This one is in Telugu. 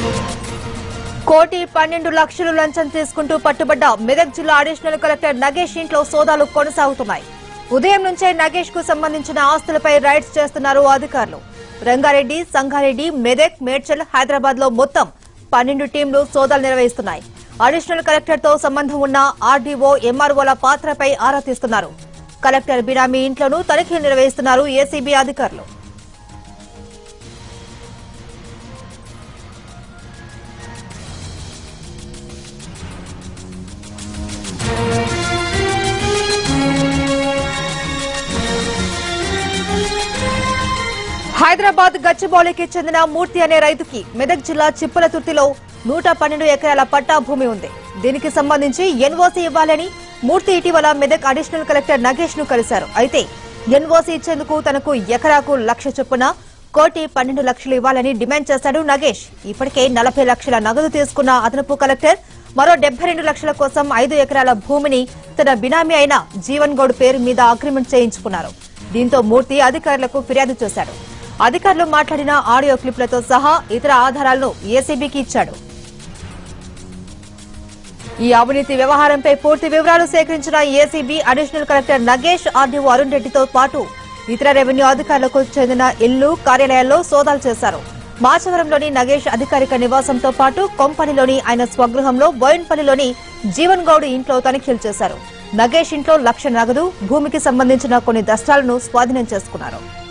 కోటి పన్నెండు లక్షలు లంచం తీసుకుంటూ పట్టుబడ్డ మెదక్ జిల్లా అడిషనల్ కలెక్టర్ నగేష్ ఇంట్లో సోదాలు కొనసాగుతున్నాయి ఉదయం నుంచే నగేష్ కు సంబంధించిన ఆస్తులపై రైడ్స్ చేస్తున్నారు అధికారులు రంగారెడ్డి సంగారెడ్డి మెదక్ మేడ్చల్ హైదరాబాద్ లో మొత్తం పన్నెండు టీంలు సోదాలు నిర్వహిస్తున్నాయి అడిషనల్ కలెక్టర్ తో సంబంధం ఉన్న ఆర్డీఓ ఎంఆర్ఓల పాత్రపై ఆరా తీస్తున్నారు కలెక్టర్ బినామీ ఇంట్లోనూ తనిఖీలు నిర్వహిస్తున్నారు ఏసీబీ అధికారులు హైదరాబాద్ గచ్చిబౌలికి చెందిన మూర్తి అనే రైతుకి మెదక్ జిల్లా చిప్పలతుర్తిలో నూట పన్నెండు ఎకరాల పట్టా భూమి ఉంది దీనికి సంబంధించి ఎన్ఓసీ ఇవ్వాలని మూర్తి ఇటీవల మెదక్ అడిషనల్ కలెక్టర్ నగేష్ ను కలిశారు అయితే ఎన్ఓసీ ఇచ్చేందుకు తనకు ఎకరాకు లక్ష చొప్పున కోటి పన్నెండు లక్షలు ఇవ్వాలని డిమాండ్ చేశాడు నగేష్ ఇప్పటికే నలభై లక్షల నగదు తీసుకున్న అదనపు కలెక్టర్ మరో డెబ్బై రెండు లక్షల కోసం ఐదు ఎకరాల భూమిని తన బినామీ అయిన జీవన్ గౌడ్ పేరు మీద అగ్రిమెంట్ చేయించుకున్నారు దీంతో మూర్తి అధికారులకు ఫిర్యాదు చేశాడు అధికారులు మాట్లాడిన ఆడియో క్లిప్లతో సహా ఇతర ఆధారాలను ఏసీబీకి ఇచ్చాడు ఈ అవినీతి వ్యవహారంపై పూర్తి వివరాలు సేకరించిన ACB additional collector Nagesh RDO Arun రెడ్డితో పాటు ఇతర రెవెన్యూ అధికారులకు చెందిన ఇల్లు కార్యాలయాల్లో సోదాలు చేశారు మాచవరంలోని నగేష్ అధికారిక నివాసంతో పాటు కొంపనిలోని ఆయన స్వగృహంలో బోయిన్పల్లిలోని జీవన్ గౌడ్ ఇంట్లో తనిఖీలు చేశారు నగేష్ ఇంట్లో లక్ష నగదు భూమికి సంబంధించిన కొన్ని దస్త్రాలను స్వాధీనం చేసుకున్నారు